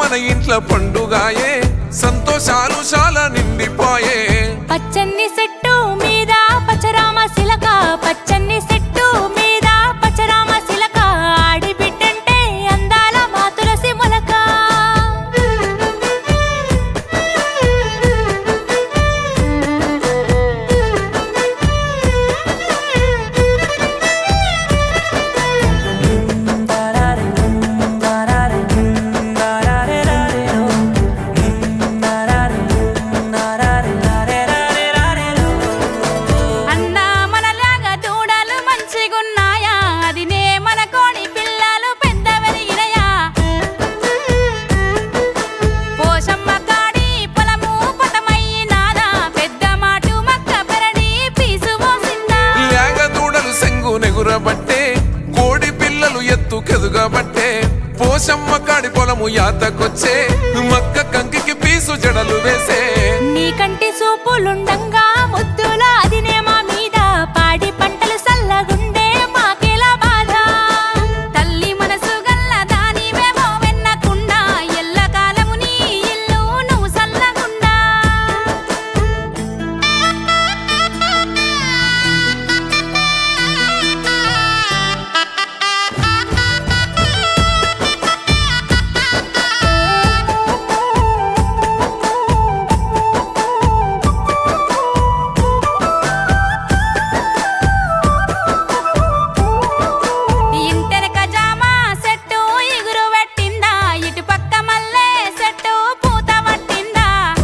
మన ఇంట్లో పండుగాయే సంతోషాలు చాలా నిండిపోయే పచ్చని చెట్టు మీద పచ్చరామ శిలక పచ్చని చెట్టు మీద పచ్చరామ శిలక ఆడి బిడ్డంటే అందాల మా తులసి మొలక అన్నా మనలాగా దూడలు మంచిగున్నాయా అదినే మన కోడి పిల్లలు పెద్ద వెలిగినయా పోషమ్మ కాడి పొలము పొతమయ్యినాదా పెద్ద మాటు మక్క పెరడి పీసు పోసిందా లేగ దూడలు సెంగు నెగురబట్టే కోడి పిల్లలు ఎత్తుకెదుగబట్టే పోషమ్మ కాడి పొలము యాతకొచ్చే మక్క కంకికి పీసు జడలు వేసే నీ కంటి సూపులుండంగా ముద్దుల అదినే మా మీద పాడి పంటలు సల్లగుండే మాకెలా బాధ తల్లి మనసు గల్ల దానివేమో వెన్నకుండా ఎల్లకాలము నీ ఇల్లు నువ్వు సల్లగుండా ఇంటెనక జామ చెట్టు ఇగురు పెట్టిందా ఇటు పక్క మల్లె చెట్టు పూత పట్టిందా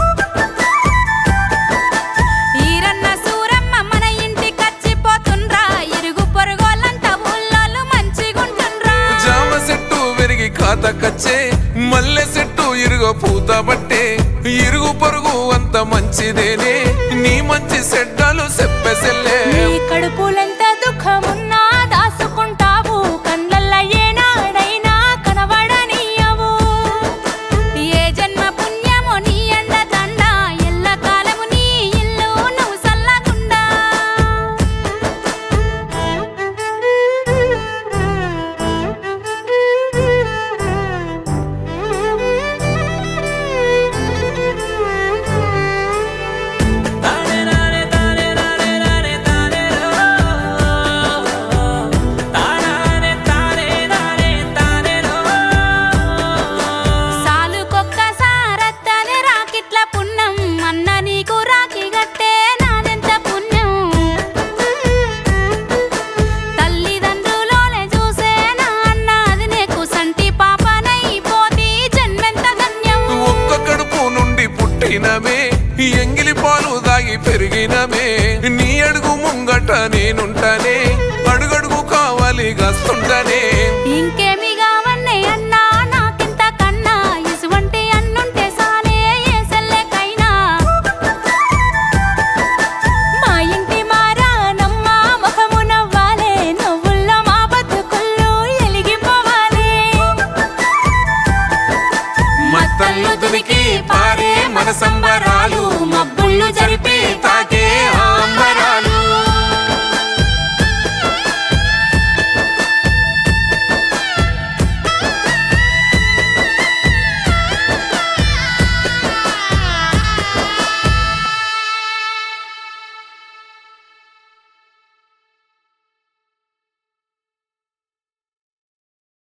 ఈరన్న సూరమ్మ మన ఇంటికి వచ్చిపోతుండ్రా ఇరుగు పొరుగోళ్ళంతా ఊళ్ళోళ్ళు మంచిగుంటుండ్రా జామ చెట్టు పెరిగి కాతకచ్చే మల్లె చెట్టు ఇరుగో పూత బట్టే ఇరుగు పొరుగు అంత మంచిదేనే నీ మంచి చెడ్డలు చెప్పెసెల్లే నీ కడుపులెంత దుఃఖమున్నా దాసుకుంటావు కళ్ళల్ల ఏనాడైనా కనబడనీయవు ఏ జన్మ పుణ్యమో నీ అండ దండ ఎల్లకాలము నీ ఇల్లు నువ్వు సల్లగుండా సాలుకొక్కసారత్తనే రాకిట్ల పుణ్యం అన్న నీకు రాకి గట్టే నాదెంత పుణ్యం తల్లిదండ్రులోనే చూసే నా అన్న అది నీకు సంటి పాపనై పోతి జన్మెంత ధన్యం ఒక్క కడుపు నుండి పుట్టినమే ఎంగిలి పాలు దాగి పెరిగినమే నీ అడుగు ముంగట నేనుంటానే అడుగడుగు కావాలి గస్తుంటనే ఇంకే